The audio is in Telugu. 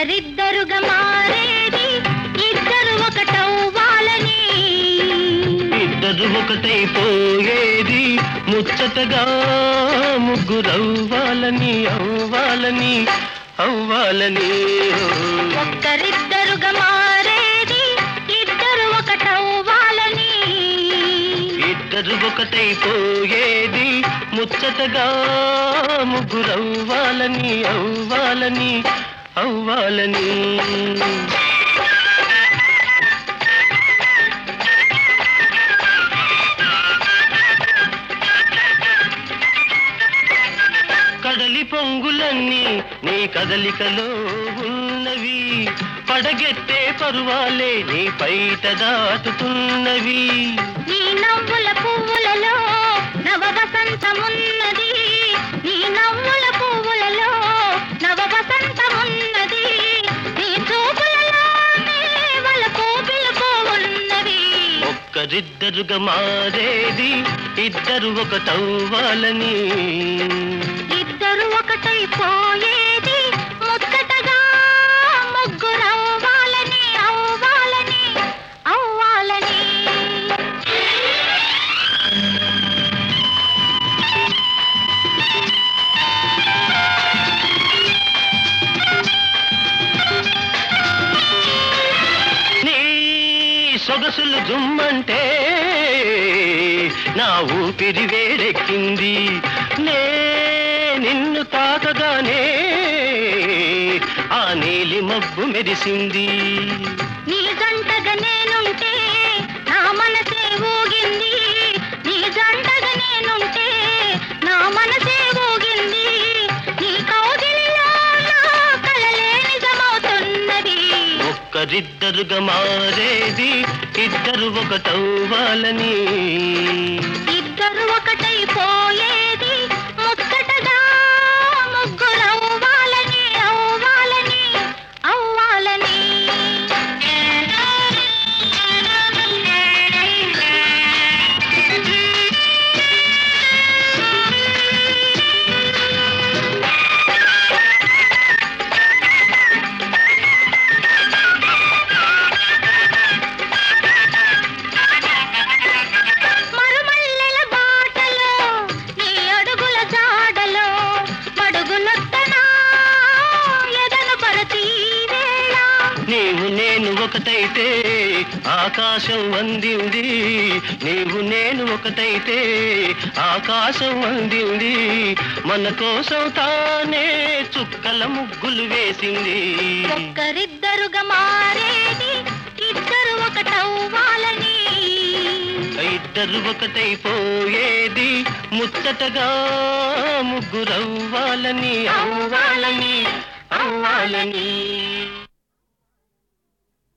ఒక్కరిద్దరుగా మారేది ఇద్దరు ఒకటవ్వాలని ఇద్దరు ఒకటైపోయేది ముచ్చటగా ముగ్గురవ్వాలని అవ్వాలని అవ్వాలని ఒక్కరిద్దరుగా మారేది ఇద్దరు ఒకటవ్వాలని ఇద్దరు ఒకటైపోయేది ముచ్చటగా ముగ్గురవ్వాలని అవ్వాలని అవ్వాలని కడలి పొంగులన్నీ నీ కదలికలో ఉన్నవి పడగెత్తే పరువాలే నీ పైట దాటుతున్నవి నీ నవ్వుల పువ్వులలో నవ వసంతమున్నది నీ నవ్వుల పువ్వులలో నవ వసంతమున్నది నీ చూపులలో వలకు పిలుపు ఉన్నది ఒక్కరిద్దరుగా మారేది ఇద్దరు ఒకటవ్వాలని ఇద్దరు ఒకటైపోయేది ముచ్చటగా ముగ్గురవ్వాలని అవ్వాలని అవ్వాలని నీ సొగసులు జుమ్మంటే నా ఊపిరి వేడెక్కింది నే నిన్ను తాకగానే ఆ నీలి మబ్బు మెరిసింది నీ జంటగా నేనుంటే నా మనసే ఊగింది నీ జంటగా నేనుంటే నా మనసే ఊగింది నీ కౌగిలిలో నా కలలే నిజమవుతున్నది ఒక్కరిద్దరుగా మారేది ఇద్దరు ఒకటవ్వాలని ఇద్దరు ఒకటైపోయేది ముచ్చటగా ముగ్గురవ్వాలని అవ్వాలని అవ్వాలని మరుమల్లెల బాటలో నీ అడుగుల జాడలో మడుగులొత్తనా ఎదను పరచి వేళ నీవు నేను ఒకటైతే ఆకాశం అందింది నీవు నేను ఒకటైతే ఆకాశం అందింది మన కోసం తానే చుక్కల ముగ్గులు వేసింది ఒక్కరిద్దరుగా మారేది ఇద్దరు ఒకటవ్వాలని ఇద్దరు ఒకటైపోయేది ముచ్చటగా ముగ్గురవ్వాలని అవ్వాలని అవ్వాలని